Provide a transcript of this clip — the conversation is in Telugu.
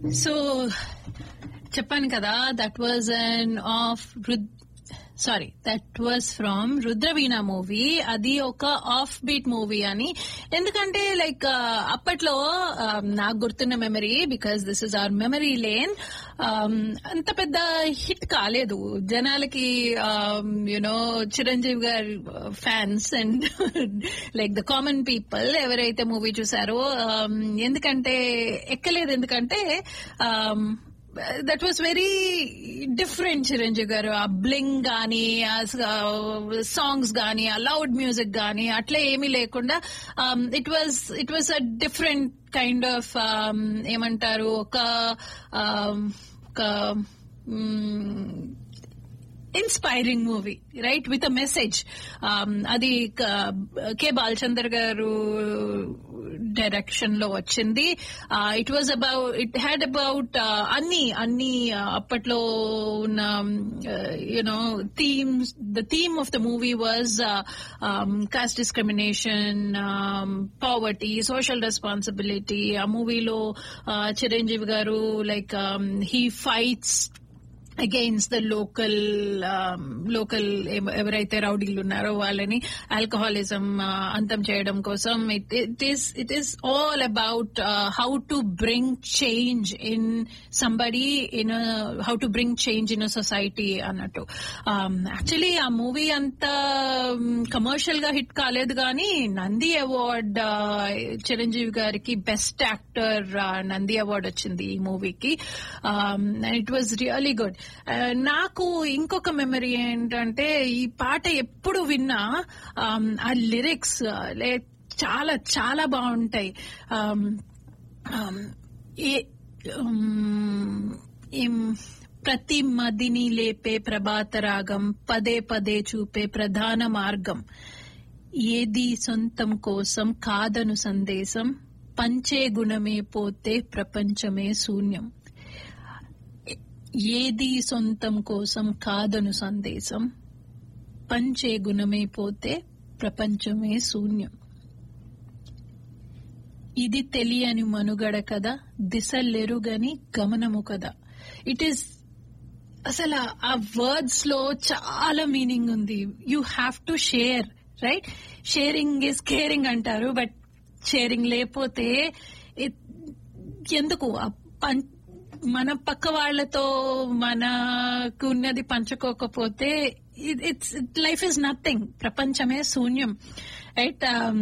సో చెప్పాను కదా that was on off sorry that was from Rudraveena movie అది ఒక ఆఫ్ బీట్ మూవీ అని ఎందుకంటే లైక్ అప్పట్లో uh, నాకు గుర్తున్న memory because this is our memory lane అంత పెద్ద హిట్ కాలేదు జనాలకి యునో చిరంజీవి గారి fans and like the common people ఎవరైతే మూవీ చూసారో um, ఎందుకంటే ఎక్కలేదు ఎందుకంటే um, that was very different Chiranjeevi గారు ఆ బ్లింగ్ గానీ సాంగ్స్ గానీ ఆ లౌడ్ మ్యూజిక్ గానీ అట్లా ఏమీ లేకుండా it was it was a different kind of ఏమంటారు ఒక um, ఒక inspiring movie right with a message అది కె బాలచందర్ గారు డైరెక్షన్ లో వచ్చింది it was about it had about అన్ని అన్ని uh, అప్పట్లో ఉన్న you know themes the theme of the movie was caste discrimination poverty social responsibility ఆ మూవీలో చిరంజీవి గారు like he fights against the local local ఎవరైతే రౌడీలు ఉన్నారో వాళ్ళని ఆల్కహాలిజం అంతం చేయడం కోసం it is it is all about how to bring change in somebody in how to bring change in society అన్నట్టు యాక్చువల్లీ ఆ మూవీ అంత కమర్షియల్ గా హిట్ కాలేదు కానీ నంది అవార్డ్ చిరంజీవి గారికి బెస్ట్ యాక్టర్ నంది అవార్డ్ వచ్చింది ఈ మూవీకి ఇట్ వాజ్ రియలీ గుడ్ నాకు ఇంకొక మెమరీ ఏంటంటే ఈ పాట ఎప్పుడు విన్నా ఆ లిరిక్స్ చాలా చాలా బాగుంటాయి ప్రతి మదిని లేపే ప్రభాత రాగం పదే పదే చూపే ప్రధాన మార్గం ఏది సొంతం కోసం కాదను సందేశం పంచే గుణమే పోతే ప్రపంచమే శూన్యం ఏది సొంతం కోసం కాదను సందేశం పంచే గుణమే పోతే ప్రపంచమే శూన్యం ఇది తెలియని మనుగడ కదా దిశలెరుగని గమనము కదా ఇట్ ఈస్ అసలు ఆ వర్డ్స్ లో చాలా మీనింగ్ ఉంది you have to share right sharing is caring అంటారు బట్ షేరింగ్ లేకపోతే ఎందుకు మన పక్క వాళ్లతో మనకు ఉన్నది పంచుకోకపోతే ఇట్స్ లైఫ్ ఇస్ నథింగ్ ప్రపంచమే శూన్యం రైట్